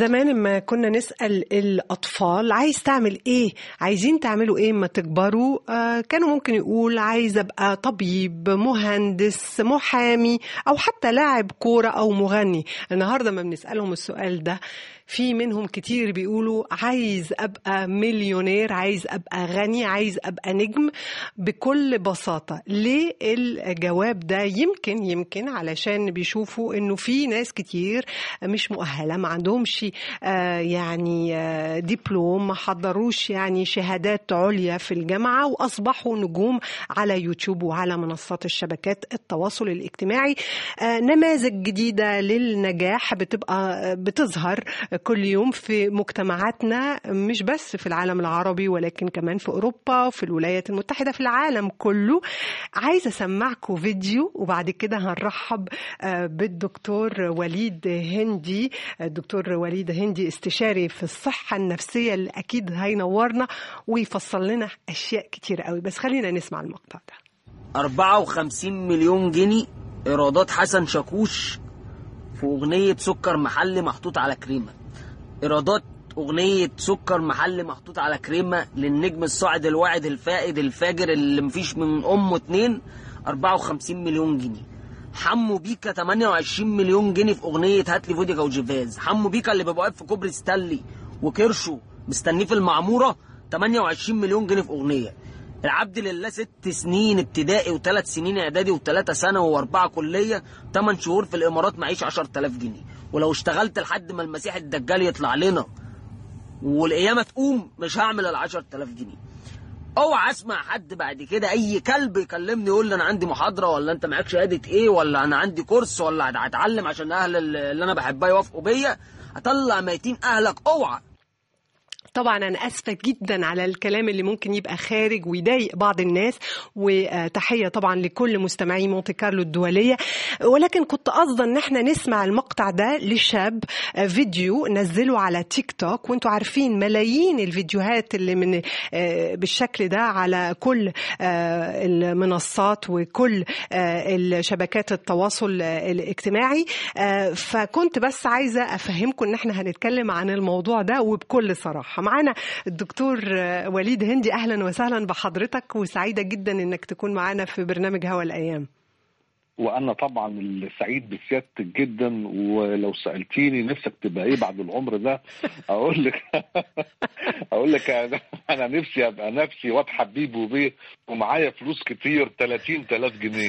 زمان لما كنا نسأل الأطفال عايز تعمل إيه عايزين تعملوا إيه ما تكبروا آه كانوا ممكن يقول عايز أبقى طبيب مهندس محامي أو حتى لاعب كورة أو مغني النهاردة ما بنسألهم السؤال ده في منهم كتير بيقولوا عايز ابقى مليونير عايز ابقى غني عايز ابقى نجم بكل بساطه ليه الجواب ده يمكن يمكن علشان بيشوفوا انه في ناس كتير مش مؤهله ما عندهمش آه يعني آه دبلوم ما حضروش يعني شهادات عليا في الجامعه واصبحوا نجوم على يوتيوب وعلى منصات الشبكات التواصل الاجتماعي آه نماذج جديده للنجاح بتبقى بتظهر كل يوم في مجتمعاتنا مش بس في العالم العربي ولكن كمان في اوروبا وفي الولايات المتحده في العالم كله عايزه اسمعكم فيديو وبعد كده هنرحب بالدكتور وليد هندي الدكتور وليد هندي استشاري في الصحه النفسيه اللي اكيد هينورنا ويفصل لنا اشياء كتير قوي بس خلينا نسمع المقطع ده 54 مليون جنيه ايرادات حسن شاكوش في اغنيه سكر محلي محطوط على كريمه ايرادات اغنيه سكر محلي محطوط على كريمه للنجم الصاعد الواعد الفائد الفاجر اللي مفيش من امه اتنين 54 مليون جنيه حمو بيكا 28 مليون جنيه في اغنيه هات لي فوديكا وجيفاز حمو بيكا اللي بيبقى واقف في كوبري ستانلي وكرشه مستنيه في المعموره 28 مليون جنيه في اغنيه العبد لله ست سنين ابتدائي وثلاث سنين اعدادي وثلاثة سنة واربعة كلية ثمان شهور في الامارات معيش 10000 جنيه ولو اشتغلت لحد ما المسيح الدجال يطلع لنا والقيامة تقوم مش هعمل ال 10000 جنيه اوعى اسمع حد بعد كده اي كلب يكلمني يقول لي انا عندي محاضره ولا انت معاك شهاده ايه ولا انا عندي كورس ولا هتعلم عشان اهل اللي انا بحبها يوافقوا بيا اطلع ميتين اهلك اوعى طبعا انا اسفه جدا على الكلام اللي ممكن يبقى خارج ويضايق بعض الناس وتحيه طبعا لكل مستمعي مونتي كارلو الدوليه ولكن كنت قصدا ان احنا نسمع المقطع ده لشاب فيديو نزله على تيك توك وانتم عارفين ملايين الفيديوهات اللي من بالشكل ده على كل المنصات وكل الشبكات التواصل الاجتماعي فكنت بس عايزه افهمكم ان احنا هنتكلم عن الموضوع ده وبكل صراحه معانا الدكتور وليد هندي اهلا وسهلا بحضرتك وسعيده جدا انك تكون معانا في برنامج هوا الايام وانا طبعا سعيد بسيادتك جدا ولو سالتيني نفسك تبقى ايه بعد العمر ده اقول لك اقول لك انا نفسي ابقى نفسي واد حبيب وبيه ومعايا فلوس كتير 30000 جنيه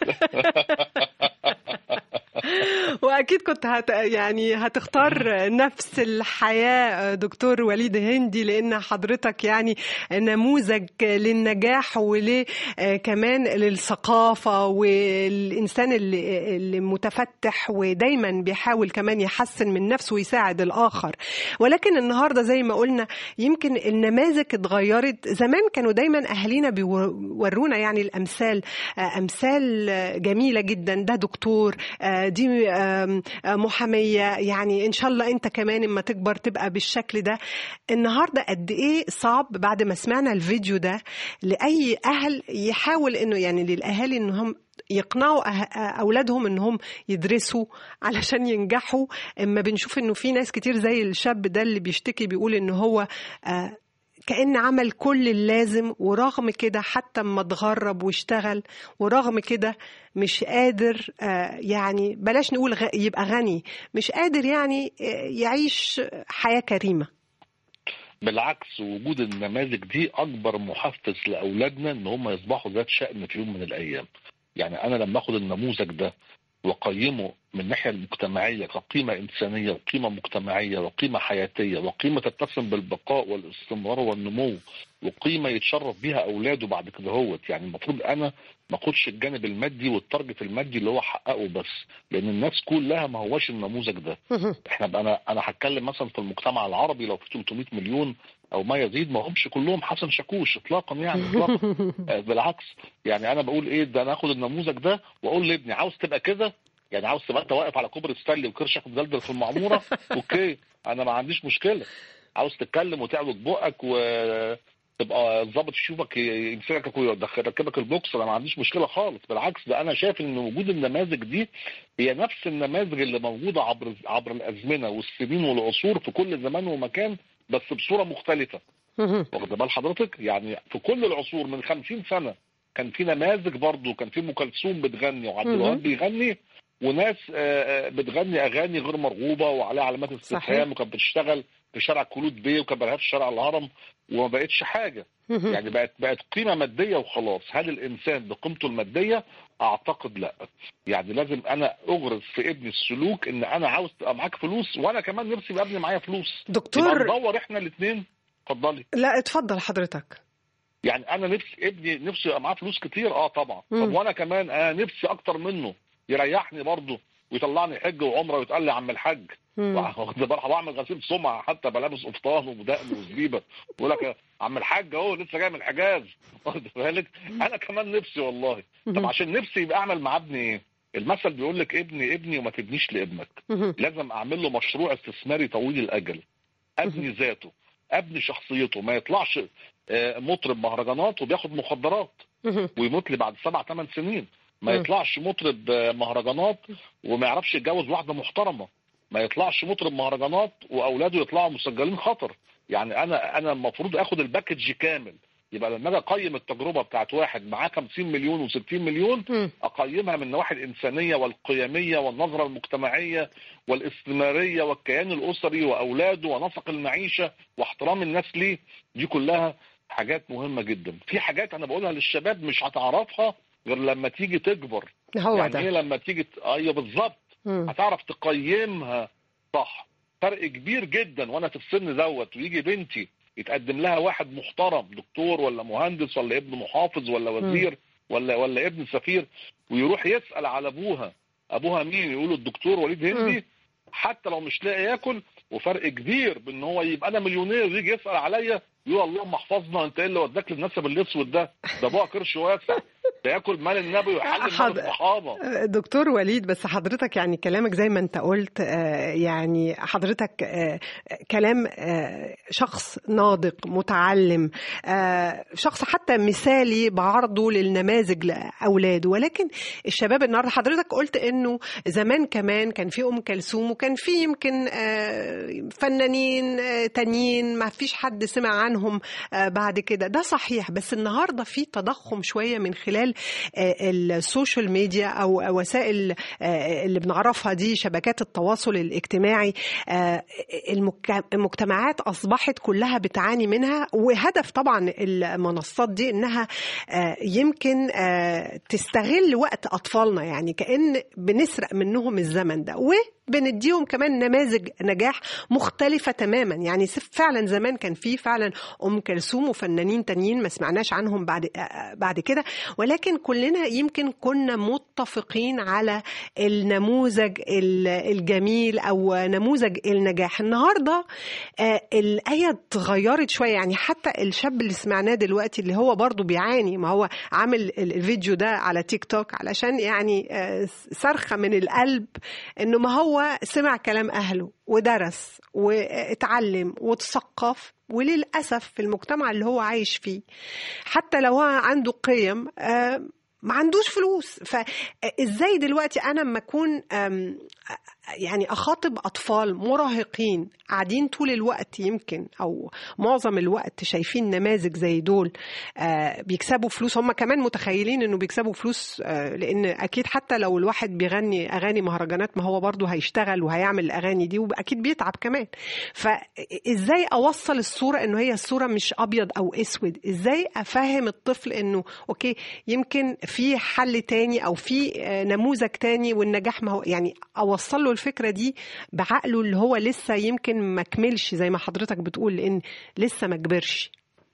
واكيد كنت هت يعني هتختار نفس الحياه دكتور وليد هندي لان حضرتك يعني نموذج للنجاح ولكمان للثقافه والانسان اللي, اللي متفتح ودايما بيحاول كمان يحسن من نفسه ويساعد الاخر ولكن النهارده زي ما قلنا يمكن النماذج اتغيرت زمان كانوا دايما اهالينا بيورونا يعني الامثال امثال جميله جدا ده دكتور دي محامية يعني إن شاء الله أنت كمان لما تكبر تبقى بالشكل ده النهاردة قد إيه صعب بعد ما سمعنا الفيديو ده لأي أهل يحاول إنه يعني للأهالي إنهم يقنعوا اولادهم انهم يدرسوا علشان ينجحوا اما بنشوف انه في ناس كتير زي الشاب ده اللي بيشتكي بيقول ان هو كأن عمل كل اللازم ورغم كده حتى ما اتغرب واشتغل ورغم كده مش قادر يعني بلاش نقول يبقى غني مش قادر يعني يعيش حياة كريمة بالعكس وجود النماذج دي اكبر محفز لاولادنا ان هم يصبحوا ذات شأن في يوم من الايام يعني انا لما اخد النموذج ده وقيمه من الناحيه المجتمعيه كقيمه انسانيه وقيمه مجتمعيه وقيمه حياتيه وقيمه تتسم بالبقاء والاستمرار والنمو وقيمه يتشرف بيها اولاده بعد كده هوت يعني المفروض انا ما اخدش الجانب المادي والتارجت المادي اللي هو حققه بس لان الناس كلها ما هواش النموذج ده احنا بقى انا انا هتكلم مثلا في المجتمع العربي لو في 300 مليون او ما يزيد ما همش كلهم حسن شاكوش اطلاقا يعني اطلاقا بالعكس يعني انا بقول ايه ده انا اخد النموذج ده واقول لابني عاوز تبقى كده يعني عاوز تبقى انت واقف على كوبري ستانلي وكرشك مدلدل في المعموره اوكي انا ما عنديش مشكله عاوز تتكلم وتعوج بقك و... تبقى الضابط يشوفك ي- يمسكك ويركبك البوكس انا ما عنديش مشكله خالص بالعكس ده انا شايف ان وجود النماذج دي هي نفس النماذج اللي موجوده عبر عبر الازمنه والسنين والعصور في كل زمان ومكان بس بصوره مختلفه مهم. واخد بال حضرتك يعني في كل العصور من 50 سنه كان في نماذج برضه كان في ام كلثوم بتغني وعبد مهم. الوهاب بيغني وناس آه، آه، بتغني اغاني غير مرغوبه وعليها علامات صحيح. استفهام وكانت بتشتغل في شارع كلود بيه وكانت بقى في شارع الهرم وما بقتش حاجه مهم. يعني بقت بقت قيمه ماديه وخلاص هل الانسان بقيمته الماديه اعتقد لا يعني لازم انا اغرس في ابني السلوك ان انا عاوز تبقى معاك فلوس وانا كمان نفسي يبقى ابني معايا فلوس يبقى دكتور ندور احنا الاثنين اتفضلي لا اتفضل حضرتك يعني انا نفسي ابني نفسي يبقى معاه فلوس كتير اه طبعا مم. طب وانا كمان انا نفسي اكتر منه يريحني برضه ويطلعني حج وعمره ويتقال لي يا عم الحاج مم. واخد بالك واعمل غسيل سمعه حتى بلابس قفطان ودقن وزبيبه يقول لك يا عم الحاج اهو لسه جاي من الحجاز واخد بالك انا كمان نفسي والله طب مهم. عشان نفسي يبقى اعمل مع ابني ايه؟ المثل بيقول لك ابني ابني وما تبنيش لابنك مهم. لازم اعمل له مشروع استثماري طويل الاجل ابني ذاته ابني شخصيته ما يطلعش آه، مطرب مهرجانات وبياخد مخدرات مهم. ويموت لي بعد سبع ثمان سنين ما مم. يطلعش مطرب آه، مهرجانات وما يعرفش يتجوز واحده محترمه ما يطلعش مطرب مهرجانات واولاده يطلعوا مسجلين خطر يعني انا انا المفروض اخد الباكج كامل يبقى لما اجي اقيم التجربه بتاعت واحد معاه 50 مليون و60 مليون مم. اقيمها من النواحي الانسانيه والقيميه والنظره المجتمعيه والاستثماريه والكيان الاسري واولاده ونسق المعيشه واحترام الناس ليه دي كلها حاجات مهمه جدا في حاجات انا بقولها للشباب مش هتعرفها غير لما تيجي تكبر هو يعني ايه ده لما تيجي ت- ايوه بالظبط مم. هتعرف تقيمها صح فرق كبير جدا وانا في السن دوت ويجي بنتي يتقدم لها واحد محترم دكتور ولا مهندس ولا ابن محافظ ولا وزير ولا ولا ابن سفير ويروح يسال على ابوها ابوها مين يقول الدكتور وليد هندي حتى لو مش لاقي ياكل وفرق كبير بان هو يبقى انا مليونير ويجي يسال عليا يقول اللهم احفظنا انت ايه اللي وداك للنسب الاسود ده ده ابوها كرش واسع ده ياكل مال النبي ويحلل حض- مال الصحابه دكتور وليد بس حضرتك يعني كلامك زي ما انت قلت آه، يعني حضرتك آه، كلام آه، شخص ناضج متعلم آه، شخص حتى مثالي بعرضه للنماذج لاولاده ولكن الشباب النهارده حضرتك قلت انه زمان كمان كان في ام كلثوم وكان في يمكن آه، فنانين آه، تانيين ما فيش حد سمع عنهم آه، بعد كده ده صحيح بس النهارده في تضخم شويه من خلال آه، السوشيال ميديا او وسائل آه، اللي بنعرفها دي شبكات التواصل الاجتماعي آه، المك- المجتمعات اصبحت كلها بتعاني منها وهدف طبعا المنصات دي انها آه، يمكن آه، تستغل وقت اطفالنا يعني كان بنسرق منهم الزمن ده وبنديهم كمان نماذج نجاح مختلفه تماما يعني س- فعلا زمان كان في فعلا ام كلثوم وفنانين تانيين ما سمعناش عنهم بعد آه، بعد كده ولكن كلنا يمكن كنا متفقين على النموذج ال- الجميل او نموذج النجاح النهارده آه، الايه اتغيرت شويه يعني حتى الشاب اللي سمعناه دلوقتي اللي هو برضو بيعاني ما هو عامل ال- الفيديو ده على تيك توك علشان يعني آه، صرخه من القلب انه ما هو سمع كلام اهله ودرس واتعلم وتثقف وللاسف في المجتمع اللي هو عايش فيه حتى لو هو عنده قيم آه، ما عندوش فلوس فازاي دلوقتي انا لما اكون آم، يعني اخاطب اطفال مراهقين قاعدين طول الوقت يمكن او معظم الوقت شايفين نماذج زي دول آه، بيكسبوا فلوس هم كمان متخيلين انه بيكسبوا فلوس آه، لان اكيد حتى لو الواحد بيغني اغاني مهرجانات ما هو برضه هيشتغل وهيعمل الاغاني دي واكيد بيتعب كمان فازاي اوصل الصوره انه هي الصوره مش ابيض او اسود ازاي افهم الطفل انه اوكي يمكن في حل تاني او في آه، نموذج تاني والنجاح ما هو يعني اوصل له الفكره دي بعقله اللي هو لسه يمكن ما كملش زي ما حضرتك بتقول لان لسه ما كبرش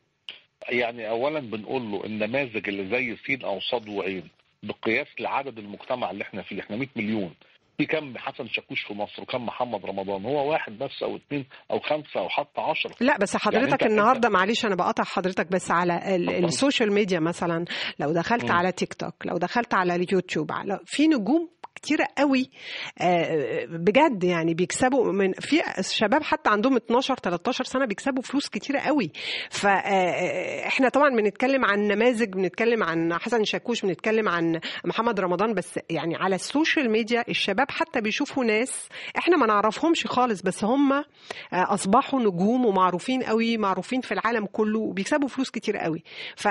يعني اولا بنقول له النماذج اللي زي سين او صاد وعين بقياس لعدد المجتمع اللي احنا فيه احنا 100 مليون في كم حسن شاكوش في مصر وكم محمد رمضان هو واحد بس او اثنين او خمسه او حتى عشرة لا بس حضرتك أنت- النهارده معلش انا بقطع حضرتك بس على ال- اتفضل. السوشيال ميديا مثلا لو دخلت مم. على تيك توك لو دخلت على اليوتيوب على في نجوم كتيرة قوي آه، بجد يعني بيكسبوا من في شباب حتى عندهم 12 13 سنة بيكسبوا فلوس كتيرة قوي فاحنا طبعا بنتكلم عن نماذج بنتكلم عن حسن شاكوش بنتكلم عن محمد رمضان بس يعني على السوشيال ميديا الشباب حتى بيشوفوا ناس احنا ما نعرفهمش خالص بس هم آه، اصبحوا نجوم ومعروفين قوي معروفين في العالم كله وبيكسبوا فلوس كتير قوي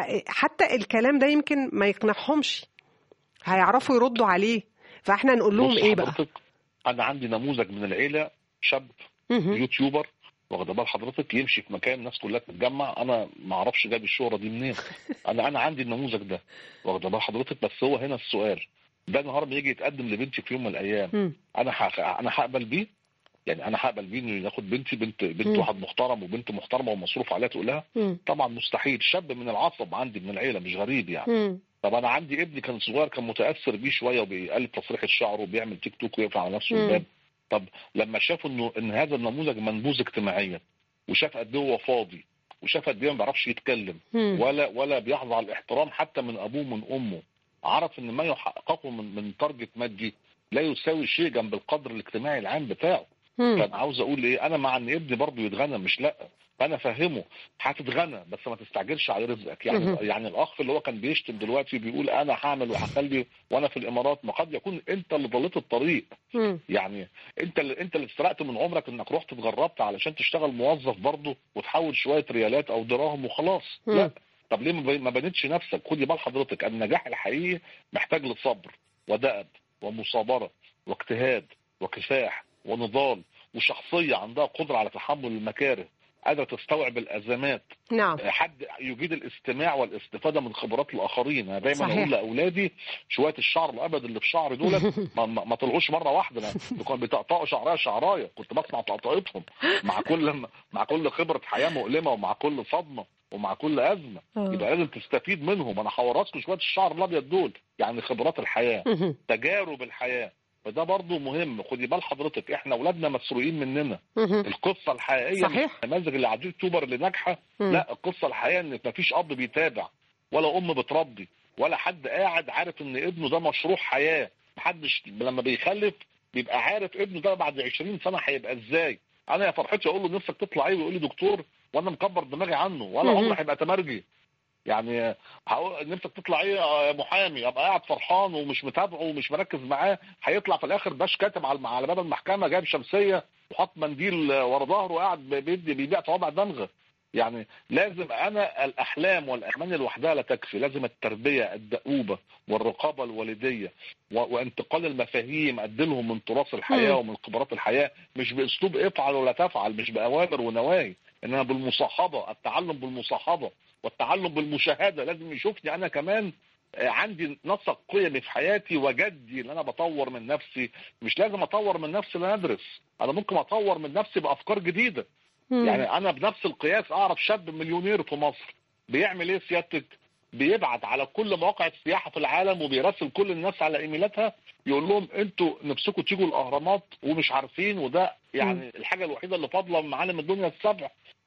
فحتى الكلام ده يمكن ما يقنعهمش هيعرفوا يردوا عليه فاحنا نقول لهم بص ايه بقى حضرتك انا عندي نموذج من العيله شاب مهم. يوتيوبر واخد بال حضرتك يمشي في مكان الناس كلها تتجمع انا ما اعرفش جاب الشهره دي منين انا انا عندي النموذج ده واخد بال حضرتك بس هو هنا السؤال ده النهارده يجي يتقدم لبنتي في يوم من الايام مم. انا ح... انا هقبل بيه يعني انا هقبل بيه انه ياخد بنتي بنت بنت مم. واحد محترم وبنت محترمه ومصروف عليها تقول لها مم. طبعا مستحيل شاب من العصب عندي من العيله مش غريب يعني مم. طب انا عندي ابني كان صغير كان متاثر بيه شويه وبيقلب تصريحه شعره وبيعمل تيك توك ويقفل على نفسه مم. الباب طب لما شافوا انه ان هذا النموذج منبوذ اجتماعيا وشاف قد ايه هو فاضي وشاف قد ايه ما بيعرفش يتكلم مم. ولا ولا بيحظى على الاحترام حتى من ابوه ومن امه عرف ان ما يحققه من من تارجت مادي لا يساوي شيء جنب القدر الاجتماعي العام بتاعه مم. فانا عاوز اقول ايه انا مع ان ابني برضه يتغنى مش لا فانا فاهمه هتتغنى بس ما تستعجلش على رزقك يعني مهم. يعني الاخ اللي هو كان بيشتم دلوقتي بيقول انا هعمل وهخلي وانا في الامارات ما قد يكون انت اللي ضليت الطريق مم. يعني انت اللي انت اللي استرقت من عمرك انك رحت اتغربت علشان تشتغل موظف برضه وتحول شويه ريالات او دراهم وخلاص مم. لا طب ليه ما بي- ما بنيتش نفسك خدي بال حضرتك النجاح الحقيقي محتاج لصبر ودأب ومصابره واجتهاد وكفاح ونضال وشخصيه عندها قدره على تحمل المكاره قادره تستوعب الازمات نعم حد يجيد الاستماع والاستفاده من خبرات الاخرين انا دايما صحيح. اقول لاولادي شويه الشعر الابيض اللي في شعري دول ما, ما, ما طلعوش مره واحده انا كانوا بيطقطقوا شعرايه شعرايه كنت بسمع طقطقتهم مع كل مع كل خبره حياه مؤلمه ومع كل صدمه ومع كل ازمه آه. يبقى لازم تستفيد منهم انا هورثكم شويه الشعر الابيض دول يعني خبرات الحياه مهم. تجارب الحياه فده برضه مهم خدي بال حضرتك احنا اولادنا مسروقين مننا مهم. القصه الحقيقيه صحيح. مش النماذج اللي على اليوتيوبر اللي ناجحه مم. لا القصه الحقيقيه ان مفيش اب بيتابع ولا ام بتربي ولا حد قاعد عارف ان ابنه ده مشروع حياه محدش لما بيخلف بيبقى عارف ابنه ده بعد 20 سنه هيبقى ازاي انا يا فرحتي اقول له نفسك تطلع ايه ويقول لي دكتور وانا مكبر دماغي عنه ولا مهم. عمره هيبقى تمرجي يعني هقول نفسك تطلع ايه يا محامي ابقى قاعد فرحان ومش متابعه ومش مركز معاه هيطلع في الاخر باش كاتب على على باب المحكمه جايب شمسيه وحط منديل ورا ظهره وقاعد بيدي بيبيع صوابع دمغه يعني لازم انا الاحلام والامان لوحدها لا تكفي لازم التربيه الدؤوبه والرقابه الوالديه و- وانتقال المفاهيم اديلهم من تراث الحياه مم. ومن خبرات الحياه مش باسلوب افعل ولا تفعل مش باوامر ونواهي انما بالمصاحبه التعلم بالمصاحبه والتعلم بالمشاهده لازم يشوفني انا كمان آه، عندي نسق قيمي في حياتي وجدي ان انا بطور من نفسي مش لازم اطور من نفسي ان أنا ادرس انا ممكن اطور من نفسي بافكار جديده مم. يعني انا بنفس القياس اعرف شاب مليونير في مصر بيعمل ايه سيادتك بيبعت على كل مواقع السياحه في العالم وبيراسل كل الناس على ايميلاتها يقول لهم انتوا نفسكم تيجوا الاهرامات ومش عارفين وده يعني الحاجه الوحيده اللي فاضله من معالم الدنيا السبع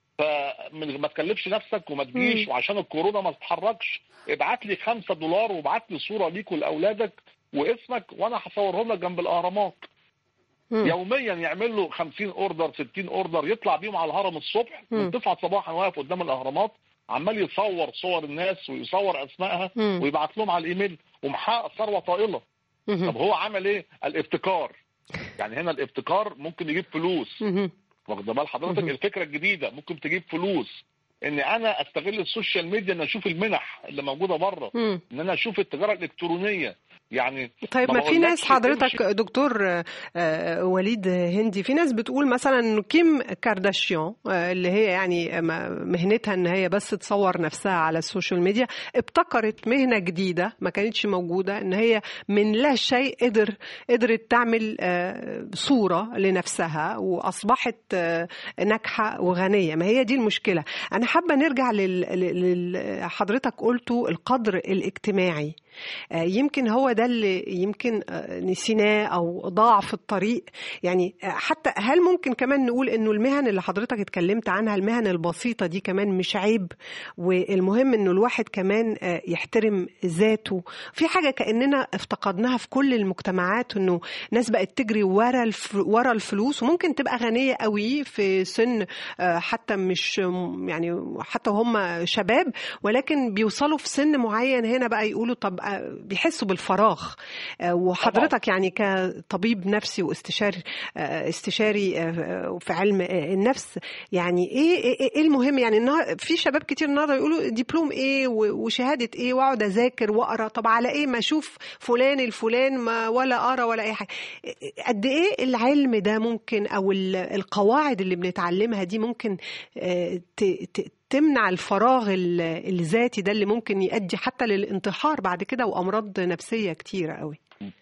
فما تكلفش نفسك وما تجيش مم. وعشان الكورونا ما تتحركش ابعت لي خمسة دولار وابعت لي صوره ليك ولاولادك واسمك وانا هصورهم لك جنب الاهرامات مم. يوميا يعمل له 50 اوردر 60 اوردر يطلع بيهم على الهرم الصبح مم. من 9 صباحا واقف قدام الاهرامات عمال يصور صور الناس ويصور اسمائها مم. ويبعت لهم على الايميل ومحقق ثروه طائله مهم. طب هو عمل ايه؟ الابتكار يعني هنا الابتكار ممكن يجيب فلوس مهم. واخد بال حضرتك مهم. الفكره الجديده ممكن تجيب فلوس ان انا استغل السوشيال ميديا ان اشوف المنح اللي موجوده بره مم. ان انا اشوف التجاره الالكترونيه يعني طيب ما ما في ناس بقولكش حضرتك تمشي- دكتور آه، آه، وليد هندي في ناس بتقول مثلا انه كيم كارداشيان آه، اللي هي يعني م- مهنتها ان هي بس تصور نفسها على السوشيال ميديا ابتكرت مهنة جديدة ما كانتش موجودة ان هي من لا شيء قدر قدرت تعمل آه، صورة لنفسها واصبحت آه، ناجحة وغنية ما هي دي المشكلة انا حابة نرجع لل لل- لل- حضرتك قلته القدر الاجتماعي آه، يمكن هو ده اللي يمكن آه، نسيناه او ضاع في الطريق يعني آه، حتى هل ممكن كمان نقول انه المهن اللي حضرتك اتكلمت عنها المهن البسيطه دي كمان مش عيب والمهم انه الواحد كمان آه، يحترم ذاته في حاجه كاننا افتقدناها في كل المجتمعات انه ناس بقت تجري ورا الف... ورا الفلوس وممكن تبقى غنيه قوي في سن آه، حتى مش يعني حتى وهم شباب ولكن بيوصلوا في سن معين هنا بقى يقولوا طب آه، بيحسوا بالفراغ آه، وحضرتك يعني كطبيب نفسي واستشاري آه، استشاري آه، في علم آه، النفس يعني ايه ايه إيه المهم يعني النهار في شباب كتير النهارده يقولوا دبلوم ايه و- وشهاده ايه واقعد اذاكر واقرا طب على ايه ما اشوف فلان الفلان ما ولا اقرا ولا اي حاجه قد ايه العلم ده ممكن او ال- القواعد اللي بنتعلمها دي ممكن آه، ت- ت- تمنع الفراغ ال- الذاتي ده اللي ممكن يؤدي حتى للانتحار بعد كده وامراض نفسيه كتيره قوي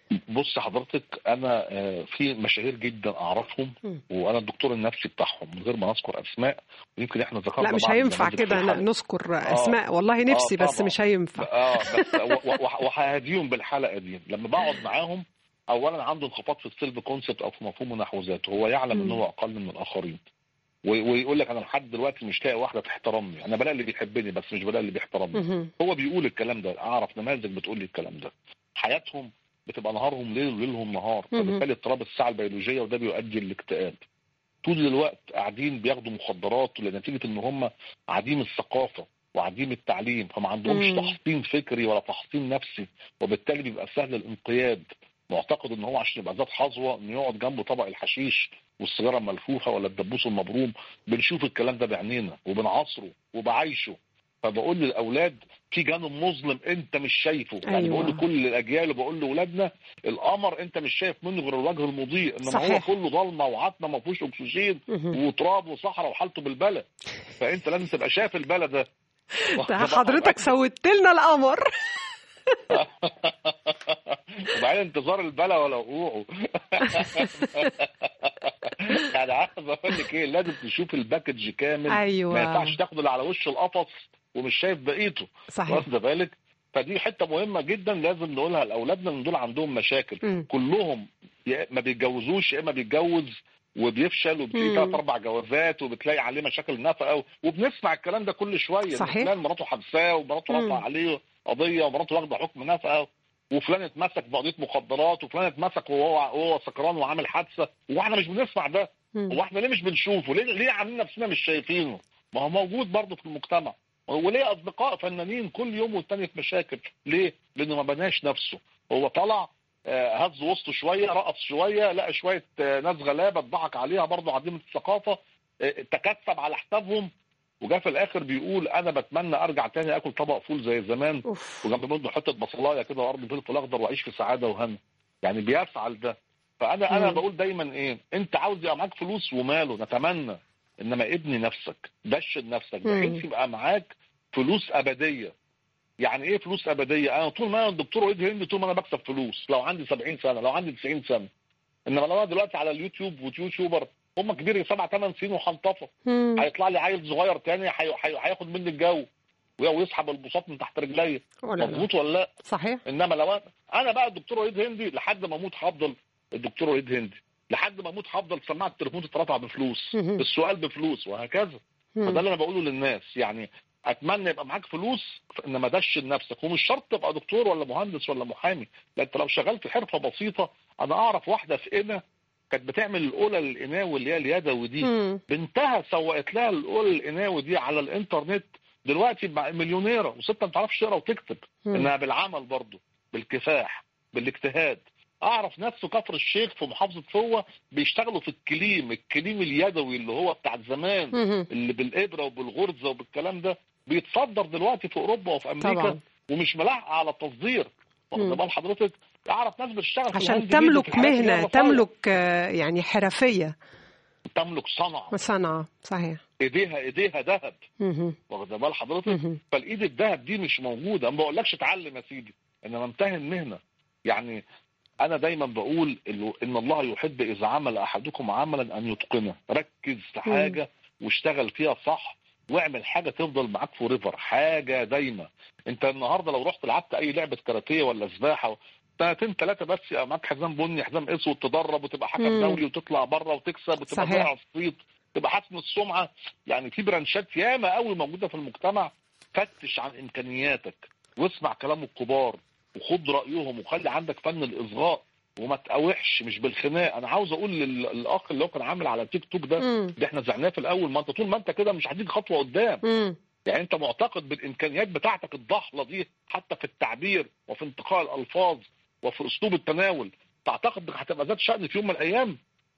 بص حضرتك انا آه، في مشاهير جدا اعرفهم مم. وانا الدكتور النفسي بتاعهم من غير ما نذكر اسماء ويمكن احنا ذكرنا لا مش بعض هينفع النماذج في كده الحلقة. لا نذكر اسماء والله نفسي بس طبعاً. مش هينفع اه بس و- و- وههديهم بالحلقه دي لما بقعد معاهم اولا عنده انخفاض في السيلف كونسبت او في مفهومه نحو ذاته هو يعلم ان مم. هو اقل من الاخرين و- ويقول لك انا لحد دلوقتي مش لاقي واحده تحترمني انا بلاقي اللي بيحبني بس مش بلاقي اللي بيحترمني مهم. هو بيقول الكلام ده اعرف نماذج بتقول لي الكلام ده حياتهم بتبقى نهارهم ليل وليلهم نهار مهم. فبالتالي اضطراب الساعه البيولوجيه وده بيؤدي للاكتئاب طول الوقت قاعدين بياخدوا مخدرات لنتيجه ان هم عديم الثقافه وعديم التعليم فما عندهمش مم. تحصين فكري ولا تحصين نفسي وبالتالي بيبقى سهل الانقياد معتقد ان هو عشان يبقى ذات حظوه انه يقعد جنبه طبق الحشيش والسيجاره الملفوفه ولا الدبوس المبروم بنشوف الكلام ده بعينينا وبنعصره وبعايشه فبقول للاولاد في جانب مظلم انت مش شايفه يعني أيوة. بقول لكل الاجيال وبقول لاولادنا القمر انت مش شايف منه غير الوجه المضيء انما هو صحيح. كله ضلمه وعتمه ما فيهوش اكسجين مهم. وتراب وصحراء وحالته بالبلد فانت لازم تبقى شايف البلد ده ده حضرتك سويت لنا القمر وبعدين انتظار البلا ولا وقوعه يعني عايز اقول لك ايه لازم تشوف الباكج كامل أيوة. ما ينفعش تاخد اللي على وش القفص ومش شايف بقيته صحيح واخد بالك فدي حته مهمه جدا لازم نقولها لاولادنا ان دول عندهم مشاكل مم. كلهم يا ما بيتجوزوش يا اما بيتجوز وبيفشل وبتلاقي مم. ثلاث اربع جوازات وبتلاقي عليه مشاكل نفقه وبنسمع الكلام ده كل شويه إن صحيح. فلان مراته حبساه ومراته مم. رفع عليه قضيه ومراته واخده حكم نفقه وفلان اتمسك بقضيه مخدرات وفلان اتمسك وهو وهو سكران وعامل حادثه واحنا مش بنسمع ده مم. هو احنا ليه مش بنشوفه ليه ليه عاملين نفسنا مش شايفينه ما هو موجود برضه في المجتمع وليه اصدقاء فنانين كل يوم والتاني في مشاكل ليه لانه ما بناش نفسه هو طلع آه، هز وسطه شويه رقص شويه لقى شويه آه، ناس غلابه اتضحك عليها برضه عديمه الثقافه آه، تكسب على حسابهم وجا في الاخر بيقول انا بتمنى ارجع تاني اكل طبق فول زي زمان اوف وجنب منه حته بصلايه كده وارض فلفل اخضر واعيش في سعاده وهنا يعني بيسعى لده فانا انا مم. بقول دايما ايه انت عاوز يبقى معاك فلوس وماله نتمنى انما ابني نفسك دشن نفسك مم. بحيث يبقى معاك فلوس ابديه يعني ايه فلوس ابديه انا طول ما انا الدكتور وليد هند طول ما انا بكسب فلوس لو عندي 70 سنه لو عندي 90 سنه انما لو انا دلوقتي على اليوتيوب ويوتيوبر هم كبير سبع ثمان سنين وحنطفه مم. هيطلع لي عيل صغير تاني هي- هي- هياخد مني الجو ويسحب البساط من تحت رجلي ولا لا مظبوط ولا لا صحيح انما لو انا انا بقى الدكتور وليد هندي لحد ما اموت هفضل الدكتور وليد هندي لحد ما اموت هفضل سماعه التليفون تترفع بفلوس مهم. السؤال بفلوس وهكذا مم. فده اللي انا بقوله للناس يعني اتمنى يبقى معاك فلوس انما دشن نفسك ومش شرط تبقى دكتور ولا مهندس ولا محامي لا انت لو شغلت حرفه بسيطه انا اعرف واحده في قنا كانت بتعمل الاولى القناوي اللي هي اليدوي دي مم. بنتها سوقت لها الاولى القناوي دي على الانترنت دلوقتي بقى مليونيره وست ما تعرفش تقرا وتكتب مم. انها بالعمل برضه بالكفاح بالاجتهاد اعرف ناس في كفر الشيخ في محافظه فوه بيشتغلوا في الكليم الكليم اليدوي اللي هو بتاع زمان مهم. اللي بالابره وبالغرزه وبالكلام ده بيتصدر دلوقتي في اوروبا وفي امريكا طبعا ومش ملاحق على التصدير واخد مم. بال حضرتك اعرف ناس بتشتغل في عشان الهاند ميد وفي تملك الحاجات اللي هي مهنة الرفايع. تملك آه، يعني حرفية تملك صنعه صنعة صحيح ايديها ايديها ذهب مهم. واخد بال حضرتك مهم. فالايد الذهب دي مش موجوده ما بقولكش اتعلم يا سيدي انما امتهن مهنه يعني انا دايما بقول إنه- ان الله يحب اذا عمل احدكم عملا ان يتقنه ركز في حاجه واشتغل فيها صح واعمل حاجه تفضل معاك فور ايفر حاجه دايمه انت النهارده لو رحت لعبت اي لعبه كاراتيه ولا سباحه سنتين ثلاثه بس يبقى معاك حزام بني حزام اسود تدرب وتبقى حكم مم. دولي وتطلع بره وتكسب وتبقى صحيح. ضايع الصيت تبقى حسن السمعه يعني في برانشات ياما قوي موجوده في المجتمع فتش عن امكانياتك واسمع كلام الكبار وخد رايهم وخلي عندك فن الاصغاء وما تقاوحش مش بالخناق انا عاوز اقول لل- للاخ اللي هو كان عامل على تيك توك ده مم. اللي احنا زعناه في الاول ما انت طول ما انت كده مش هتيجي خطوه قدام مم. يعني انت معتقد بالامكانيات بتاعتك الضحله دي حتى في التعبير وفي انتقاء الالفاظ وفي اسلوب التناول تعتقد انك هتبقى ذات شأن في يوم من الايام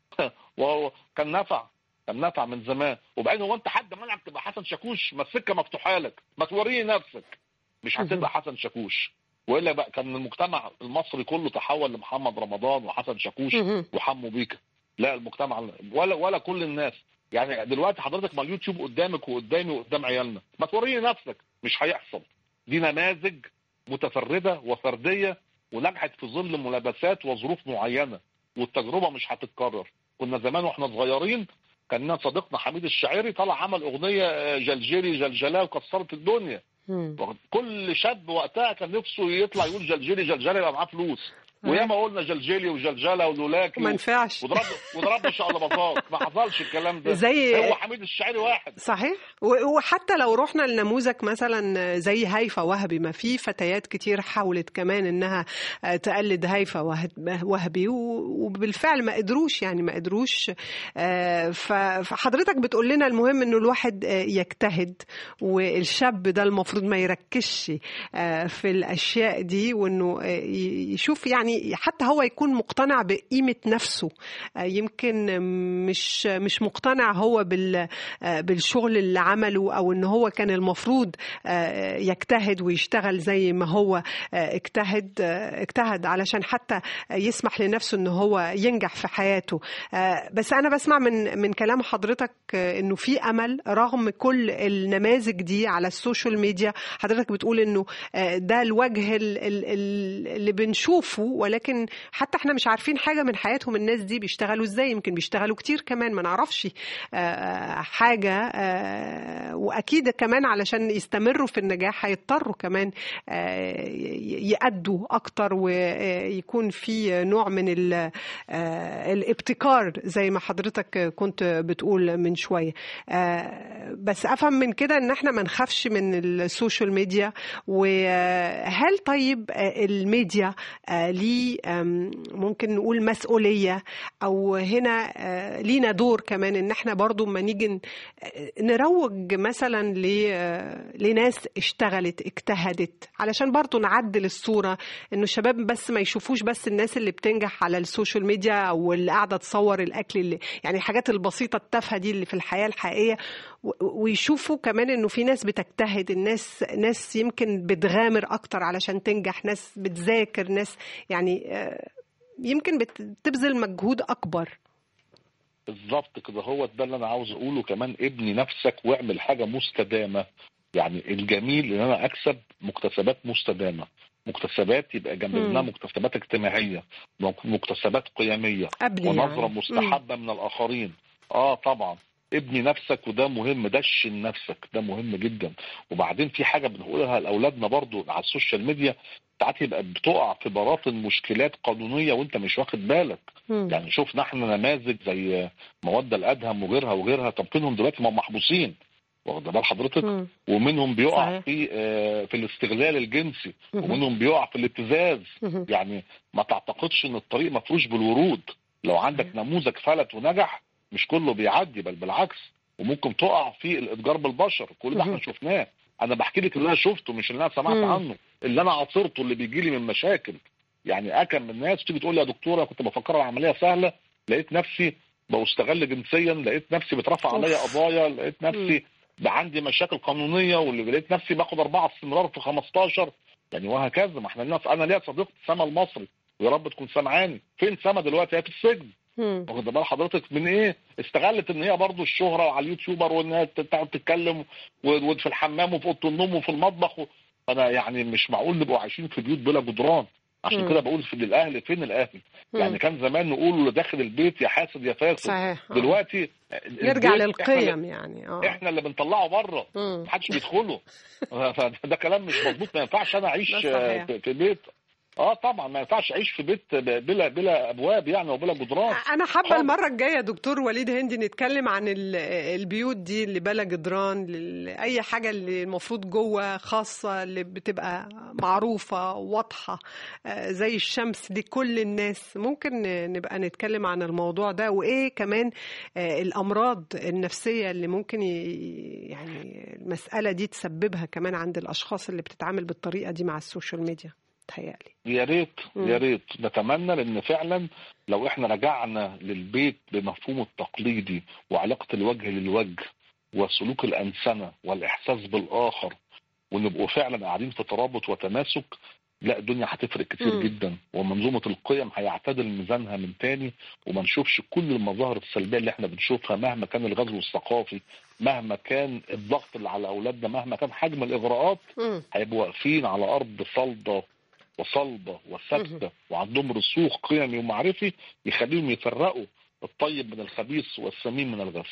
وكان نفع كان نفع من زمان وبعدين هو انت حد منعك تبقى حسن شاكوش ما السكه مفتوحه لك ما توريني نفسك مش هتبقى حسن شاكوش والا بقى كان المجتمع المصري كله تحول لمحمد رمضان وحسن شاكوش مم. وحمو بيكا لا المجتمع ولا ولا كل الناس يعني دلوقتي حضرتك ما اليوتيوب قدامك وقدامي وقدام عيالنا ما توريني نفسك مش هيحصل دي نماذج متفرده وفرديه ونجحت في ظل ملابسات وظروف معينه والتجربه مش هتتكرر كنا زمان واحنا صغيرين كان لنا صديقنا حميد الشاعري طلع عمل اغنيه آه، جلجلي جلجلاه وكسرت الدنيا مم. كل شاب وقتها كان نفسه يطلع يقول جلجلي جلجله يبقى معاه فلوس وياما قلنا جلجلي وجلجله ولولاكي ما ينفعش وضرب وضرب شقلباظات ما حصلش الكلام ده زي هو حميد الشاعري واحد صحيح و- وحتى لو رحنا لنموذج مثلا زي هيفا وهبي ما في فتيات كتير حاولت كمان انها تقلد هيفا وه- وهبي و- وبالفعل ما قدروش يعني ما قدروش آه، ف- فحضرتك بتقول لنا المهم انه الواحد آه، يجتهد والشاب ده المفروض ما يركزش آه، في الاشياء دي وانه آه، ي- يشوف يعني حتى هو يكون مقتنع بقيمة نفسه آه، يمكن مش مش مقتنع هو بال آه، بالشغل اللي عمله او ان هو كان المفروض آه، يجتهد ويشتغل زي ما هو آه، اجتهد آه، اجتهد علشان حتى يسمح لنفسه ان هو ينجح في حياته آه، بس انا بسمع من من كلام حضرتك آه، انه في امل رغم كل النماذج دي على السوشيال ميديا حضرتك بتقول انه آه، ده الوجه ال- ال- ال- اللي بنشوفه ولكن حتى احنا مش عارفين حاجه من حياتهم الناس دي بيشتغلوا ازاي يمكن بيشتغلوا كتير كمان ما نعرفش آه، حاجه آه، واكيد كمان علشان يستمروا في النجاح هيضطروا كمان آه، ي- يأدوا اكتر ويكون في نوع من ال- آه، الابتكار زي ما حضرتك كنت بتقول من شويه آه، بس افهم من كده ان احنا ما نخافش من السوشيال ميديا وهل طيب آه، الميديا آه، ليه آم، ممكن نقول مسؤوليه او هنا آه، لينا دور كمان ان احنا برضو ما نيجي ن- آه، نروج مثلا ل- آه، لناس اشتغلت اجتهدت علشان برضو نعدل الصوره انه الشباب بس ما يشوفوش بس الناس اللي بتنجح على السوشيال ميديا او اللي قاعده تصور الاكل اللي يعني الحاجات البسيطه التافهه دي اللي في الحياه الحقيقيه و- ويشوفوا كمان انه في ناس بتجتهد الناس ناس يمكن بتغامر اكتر علشان تنجح ناس بتذاكر ناس يعني آه، يمكن بت- بتبذل مجهود اكبر بالظبط كده هو ده اللي انا عاوز اقوله كمان ابني نفسك واعمل حاجه مستدامه يعني الجميل ان انا اكسب مكتسبات مستدامه مكتسبات يبقى جنب مم. منها مكتسبات اجتماعيه مكتسبات قيميه ابني ونظره يعني. مستحبه من الاخرين اه طبعا ابني نفسك وده مهم دشن نفسك ده مهم جدا وبعدين في حاجه بنقولها لاولادنا برضو على السوشيال ميديا ساعات يبقى بتقع في براثن مشكلات قانونيه وانت مش واخد بالك مم. يعني شفنا احنا نماذج زي موده الادهم وغيرها وغيرها طب فينهم دلوقتي ما هم محبوسين واخد بال حضرتك مم. ومنهم بيقع صحيح. في آه، في الاستغلال الجنسي مهم. ومنهم بيقع في الابتزاز مهم. يعني ما تعتقدش ان الطريق مفروش بالورود لو عندك نموذج فلت ونجح مش كله بيعدي بل بالعكس وممكن تقع في الاتجار بالبشر كل ده احنا مهم. شفناه انا بحكي لك اللي انا شفته مش اللي انا سمعت مم. عنه اللي انا عاصرته اللي بيجي لي من مشاكل يعني اكم من الناس تيجي تقول لي يا دكتوره كنت بفكر العمليه سهله لقيت نفسي بستغل جنسيا لقيت نفسي بترفع عليا أوف. قضايا لقيت نفسي بقى عندي مشاكل قانونيه واللي لقيت نفسي باخد اربعه استمرار في 15 يعني وهكذا ما احنا لنا انا ليا صديقه سما المصري ويا رب تكون سامعاني فين سما دلوقتي هي في السجن مم. واخد بال حضرتك من ايه استغلت ان هي برضو الشهره وعلى اليوتيوبر وانها تقعد تتكلم و- وفي الحمام وفي اوضه النوم وفي المطبخ و... انا يعني مش معقول نبقوا عايشين في بيوت بلا جدران عشان مم. كده بقول في الاهل فين الاهل مم. يعني كان زمان نقول داخل البيت يا حاسد يا فاسد صحيح آه. دلوقتي نرجع البيت إحنا اللي- للقيم يعني اه احنا اللي بنطلعه بره مم. محدش بيدخله فده كلام مش مظبوط ما ينفعش انا اعيش ده صحيح. في في بيت اه طبعا ما ينفعش اعيش في بيت بلا بلا ابواب يعني وبلا جدران انا حابه خالص. المره الجايه دكتور وليد هندي نتكلم عن ال- البيوت دي اللي بلا جدران لل- اي حاجه اللي المفروض جوه خاصه اللي بتبقى معروفه واضحه آه، زي الشمس لكل الناس ممكن نبقى نتكلم عن الموضوع ده وايه كمان آه، الامراض النفسيه اللي ممكن ي- يعني المساله دي تسببها كمان عند الاشخاص اللي بتتعامل بالطريقه دي مع السوشيال ميديا تهيألي يا ريت مم. يا ريت نتمنى لان فعلا لو احنا رجعنا للبيت بمفهومه التقليدي وعلاقه الوجه للوجه وسلوك الانسنه والاحساس بالاخر ونبقوا فعلا قاعدين في ترابط وتماسك لا الدنيا هتفرق كتير مم. جدا ومنظومه القيم هيعتدل ميزانها من تاني وما نشوفش كل المظاهر السلبيه اللي احنا بنشوفها مهما كان الغزو الثقافي مهما كان الضغط اللي على اولادنا مهما كان حجم الاغراءات مم. هيبقوا واقفين على ارض صلبه وصلبه وثابته وعندهم رسوخ قيمي ومعرفي يخليهم يفرقوا الطيب من الخبيث والسمين من الغث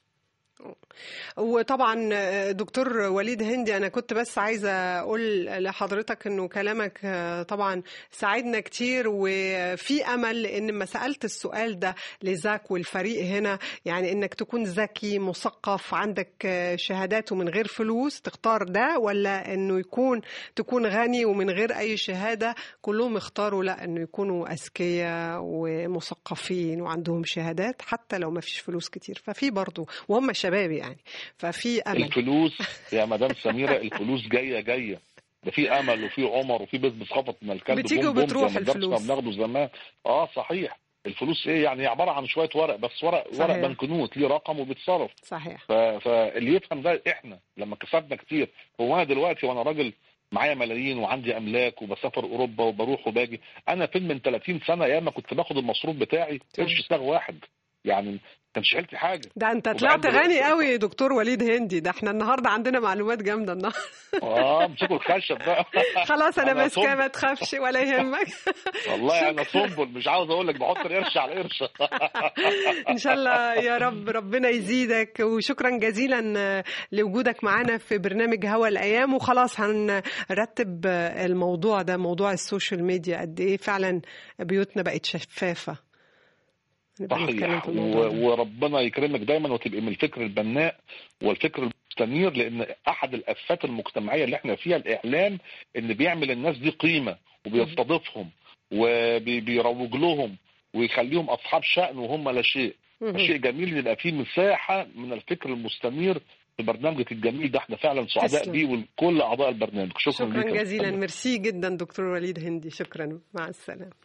وطبعا دكتور وليد هندي انا كنت بس عايزه اقول لحضرتك انه كلامك طبعا ساعدنا كتير وفي امل ان ما سالت السؤال ده لزاك والفريق هنا يعني انك تكون ذكي مثقف عندك شهادات ومن غير فلوس تختار ده ولا انه يكون تكون غني ومن غير اي شهاده كلهم اختاروا لا انه يكونوا اذكياء ومثقفين وعندهم شهادات حتى لو ما فيش فلوس كتير ففي برضه وهم شباب يعني ففي امل الفلوس يا مدام سميره الفلوس جايه جايه ده في امل وفي عمر وفي بيزنس خبط من الكلب بتيجي بوم بوم وبتروح زي ما الدرس الفلوس. كنا بناخده زمان اه صحيح الفلوس ايه يعني هي عباره عن شويه ورق بس ورق صحيح. ورق بنكنوت ليه رقم وبيتصرف صحيح ف... فاللي يفهم ده احنا لما كسبنا كتير هو انا دلوقتي وانا راجل معايا ملايين وعندي املاك وبسافر اوروبا وبروح وباجي انا فين من 30 سنه ايام ما كنت باخد المصروف بتاعي قرش ساغ واحد يعني ما كانش عيلتي حاجه ده انت وبعد طلعت دلوقتي- غني قوي يا دكتور وليد هندي ده احنا النهارده عندنا معلومات جامده النهارده اه امسكوا الخشب بقى خلاص انا أنا ماسكاه صنبل. ما تخافش ولا يهمك والله انا صنبل مش عاوز اقول لك بحط القرش على القرش ان شاء الله يا رب ربنا يزيدك وشكرا جزيلا لوجودك معانا في برنامج هوا الايام وخلاص هنرتب الموضوع ده موضوع السوشيال ميديا قد ايه فعلا بيوتنا بقت شفافه نبقى نتكلم صحيح في الموضوع ده. و- وربنا يكرمك دايما وتبقي من الفكر البناء والفكر المستنير لان احد الافات المجتمعيه اللي احنا فيها الاعلام ان بيعمل الناس دي قيمه وبيستضيفهم وبيروج لهم ويخليهم اصحاب شأن وهم لا شيء مهم. شيء جميل ان يبقى فيه مساحه من الفكر المستنير في برنامجك الجميل ده احنا فعلا سعداء تسلم. بيه ولكل اعضاء البرنامج شكرا, شكرا ليك يا جزيلا مستمع. ميرسي جدا دكتور وليد هندي شكرا مع السلامه